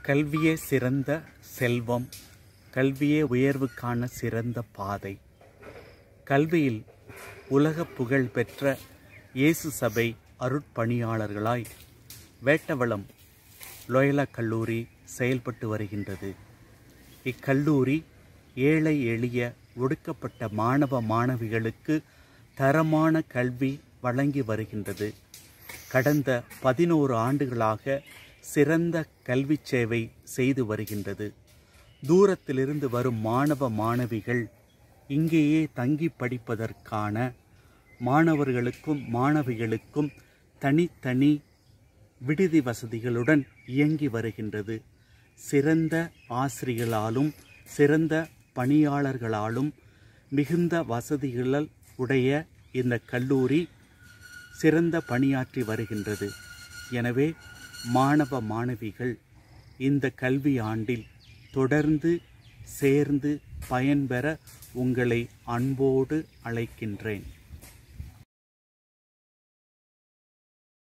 கல்வியே சிறந்த செல்வம் கல்வியே உயர்வுக்கான சிறந்த பாதை கல்வியில் உலக புகழ் பெற்ற இயேசு சபை அருட்பணியாளர்களாய் வேட்டவளம் லோயலா கல்லூரி செயல்பட்டு வருகின்றது இக்கல்லூரி ஏழை எளிய ஒடுக்கப்பட்ட மாணவ மாணவிகளுக்கு தரமான கல்வி வழங்கி வருகின்றது கடந்த பதினோரு ஆண்டுகளாக சிறந்த கல்வி சேவை செய்து வருகின்றது தூரத்திலிருந்து வரும் மாணவ மாணவிகள் இங்கேயே தங்கி படிப்பதற்கான மாணவர்களுக்கும் மாணவிகளுக்கும் தனித்தனி விடுதி வசதிகளுடன் இயங்கி வருகின்றது சிறந்த ஆசிரியர்களாலும் சிறந்த பணியாளர்களாலும் மிகுந்த வசதிகள் உடைய இந்த கல்லூரி சிறந்த பணியாற்றி வருகின்றது எனவே மாணவ மாணவிகள் இந்த கல்வி ஆண்டில் தொடர்ந்து சேர்ந்து பயன்பெற உங்களை அன்போடு அழைக்கின்றேன்